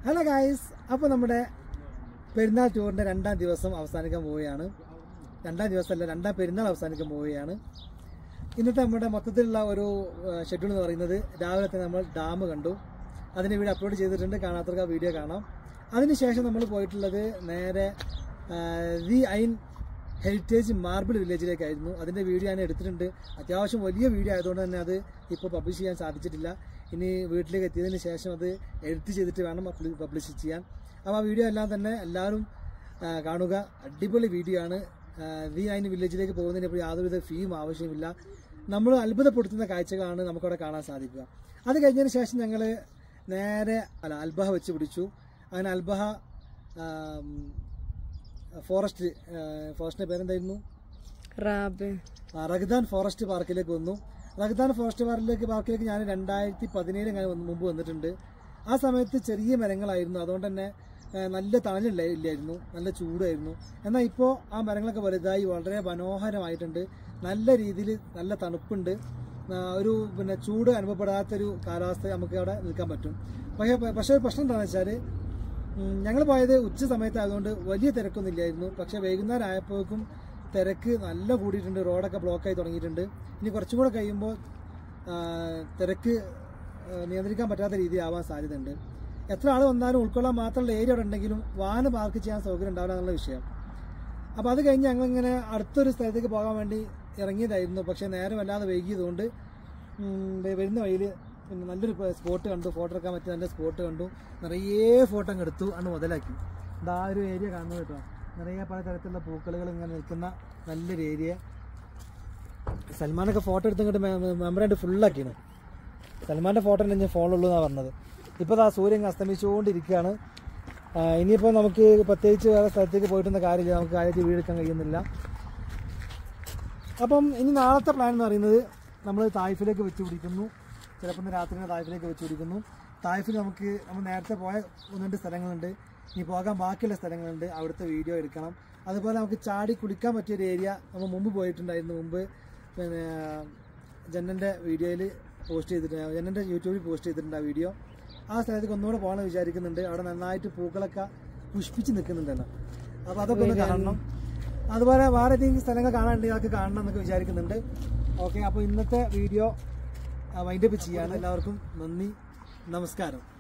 hello guys അപ്പോൾ നമ്മുടെ പെരുന്നാൾ ടൂറിൻ്റെ രണ്ടാം ദിവസം അവസാനിക്കാൻ പോവുകയാണ് രണ്ടാം ദിവസമല്ല രണ്ടാം പെരുന്നാൾ അവസാനിക്കാൻ പോവുകയാണ് ഇന്നത്തെ നമ്മുടെ മൊത്തത്തിലുള്ള ഒരു ഷെഡ്യൂൾ എന്ന് പറയുന്നത് രാവിലെ തന്നെ നമ്മൾ ഡാം കണ്ടു അതിന് വീഡിയോ അപ്ലോഡ് ചെയ്തിട്ടുണ്ട് കാണാത്തവർക്ക് ആ വീഡിയോ കാണാം അതിനുശേഷം നമ്മൾ പോയിട്ടുള്ളത് നേരെ ദി ഐൻ ഹെറിറ്റേജ് മാർബിൾ വില്ലേജിലേക്കായിരുന്നു അതിൻ്റെ വീഡിയോ ഞാൻ എടുത്തിട്ടുണ്ട് അത്യാവശ്യം വലിയ വീഡിയോ ആയതുകൊണ്ട് തന്നെ അത് ഇപ്പോൾ പബ്ലിഷ് ചെയ്യാൻ സാധിച്ചിട്ടില്ല ഇനി വീട്ടിലേക്ക് എത്തിയതിന് ശേഷം അത് എഡിറ്റ് ചെയ്തിട്ട് വേണം പബ്ലിഷ് ചെയ്യാൻ അപ്പോൾ ആ വീഡിയോ എല്ലാം തന്നെ എല്ലാവരും ആ, കാണുക അടിപൊളി വീഡിയോ ആണ് ആ, ദി ഐൻ വില്ലേജിലേക്ക് പോകുന്നതിന് ഇപ്പോൾ യാതൊരുവിധ ഫീയും ആവശ്യമില്ല നമ്മൾ അത്ഭുതപ്പെടുത്തുന്ന കാഴ്ചകളാണ് നമുക്കവിടെ കാണാൻ സാധിക്കുക അത് കഴിഞ്ഞതിന് ശേഷം ഞങ്ങൾ നേരെ അല്ല അൽബഹ വെച്ച് പിടിച്ചു അങ്ങനെ അൽബഹ ആം, ഫോറസ്റ്റ് ആ, ഫോറസ്റ്റിന്റെ പേരെന്തായിരുന്നു റാബ് ആ, റഗ്ദാൻ ഫോറസ്റ്റ് പാർക്കിലേക്ക് വന്നു റഗ്ദാൻ ഫോറസ്റ്റ് പാർക്കിലേക്ക് പാർക്കിലേക്ക് ഞാൻ രണ്ടായിരത്തി പതിനേഴ് ഞാൻ വന്ന് മുമ്പ് വന്നിട്ടുണ്ട് ആ സമയത്ത് ചെറിയ മരങ്ങളായിരുന്നു അതുകൊണ്ട് തന്നെ ആ, നല്ല തണലില്ല ഇല്ലായിരുന്നു നല്ല ചൂടായിരുന്നു എന്നാൽ ഇപ്പോൾ ആ മരങ്ങളൊക്കെ വലുതായി വളരെ മനോഹരമായിട്ടുണ്ട് നല്ല രീതിയിൽ നല്ല തണുപ്പുണ്ട് ആ, ഒരു പിന്നെ ചൂട് അനുഭവപ്പെടാത്തൊരു കാലാവസ്ഥ നമുക്ക് അവിടെ നിൽക്കാൻ പറ്റും പക്ഷേ പക്ഷേ ഒരു പ്രശ്നം എന്താണെന്ന് വെച്ചാൽ ഞങ്ങൾ പോയത് ഉച്ച സമയത്തായതുകൊണ്ട് വലിയ തിരക്കൊന്നും ഇല്ലായിരുന്നു പക്ഷേ വൈകുന്നേരം ആയപ്പോഴേക്കും തിരക്ക് നല്ല കൂടിയിട്ടുണ്ട് റോഡൊക്കെ ബ്ലോക്കായി തുടങ്ങിയിട്ടുണ്ട് ഇനി കുറച്ചും കൂടെ കഴിയുമ്പോൾ ആ, തിരക്ക് ആ, നിയന്ത്രിക്കാൻ പറ്റാത്ത രീതിയിലാവാൻ സാധ്യതയുണ്ട് എത്ര ആൾ വന്നാലും ഉൾക്കൊള്ളാൻ മാത്രമുള്ള ഏരിയ അവിടെ ഉണ്ടെങ്കിലും വാഹനം പാർക്ക് ചെയ്യാൻ സൗകര്യം ഉണ്ടാവില്ല എന്നുള്ള വിഷയം അപ്പോൾ അത് കഴിഞ്ഞ് ഞങ്ങളിങ്ങനെ അടുത്തൊരു സ്ഥലത്തേക്ക് പോകാൻ വേണ്ടി ഇറങ്ങിയതായിരുന്നു പക്ഷേ നേരം വല്ലാതെ വൈകിയതുകൊണ്ട് ഉം, വ- വരുന്ന വഴിയിൽ പിന്നെ നല്ലൊരു സ്പോട്ട് കണ്ടു ഫോട്ടോ എടുക്കാൻ പറ്റിയ നല്ല സ്പോട്ട് കണ്ടു നിറയെ ഫോട്ടോ അങ്ങ് എടുത്തു അന്ന് മുതലാക്കി ഇതാ ഒരു ഏരിയ കാണുന്നത് കേട്ടോ നിറയെ പല തരത്തിലുള്ള പൂക്കളുകൾ ഇങ്ങനെ നിൽക്കുന്ന നല്ലൊരു ഏരിയ സൽമാനൊക്കെ ഫോട്ടോ എടുത്ത് ഇങ്ങോട്ട് മെമ്മറായിട്ട് ഫുള്ളാക്കിയാണ് സൽമാൻ്റെ ഫോട്ടോ തന്നെ ഞാൻ ഫോണിലുള്ളൂ എന്നാണ് പറഞ്ഞത് ഇപ്പോൾ ആ സൂര്യൻ ഇങ്ങ് അസ്തമിച്ചുകൊണ്ടിരിക്കുകയാണ് ആ, ഇനിയിപ്പോൾ നമുക്ക് പ്രത്യേകിച്ച് വേറെ സ്ഥലത്തേക്ക് പോയിട്ടൊന്നും കാര്യമില്ല നമുക്ക് കാര്യത്തിൽ വീടെടുക്കാൻ കഴിയുന്നില്ല അപ്പം ഇനി നാളത്തെ പ്ലാൻ എന്ന് പറയുന്നത് നമ്മൾ തായ്ഫിലേക്ക് വെച്ച് പിടിക്കുന്നു ചിലപ്പോൾ ഇന്ന് രാത്രി തന്നെ തായ്ഫിലേക്ക് വെച്ച് പിടിക്കുന്നു തായ്ഫിൽ നമുക്ക് നമ്മൾ നേരത്തെ പോയ ഒന്ന് രണ്ട് സ്ഥലങ്ങളുണ്ട് ഇനി പോകാൻ ബാക്കിയുള്ള സ്ഥലങ്ങളുണ്ട് അവിടുത്തെ വീഡിയോ എടുക്കണം അതുപോലെ നമുക്ക് ചാടി കുളിക്കാൻ പറ്റിയ ഒരു ഏരിയ നമ്മൾ മുമ്പ് പോയിട്ടുണ്ടായിരുന്നു മുമ്പ് പിന്നെ ജന്നൻ്റെ വീഡിയോയിൽ പോസ്റ്റ് ചെയ്തിട്ടുണ്ട് ജന്നൻ്റെ യൂട്യൂബിൽ പോസ്റ്റ് ചെയ്തിട്ടുണ്ട് ആ വീഡിയോ ആ സ്ഥലത്തേക്ക് ഒന്നുകൂടെ പോകണം വിചാരിക്കുന്നുണ്ട് അവിടെ നന്നായിട്ട് പൂക്കളൊക്കെ പുഷ്പിച്ച് നിൽക്കുന്നുണ്ടെന്ന് അപ്പോൾ അതൊക്കെ ഒന്ന് കാണണം അതുപോലെ വേറെ ഏതെങ്കിലും സ്ഥലങ്ങൾ കാണാനുണ്ടെങ്കിൽ അതൊക്കെ കാണണം എന്നൊക്കെ വിചാരിക്കുന്നുണ്ട് ഓക്കെ അപ്പോൾ ഇന്നത്തെ വീഡിയോ വൈൻഡപ്പ് ചെയ്യാണ് എല്ലാവർക്കും നന്ദി നമസ്കാരം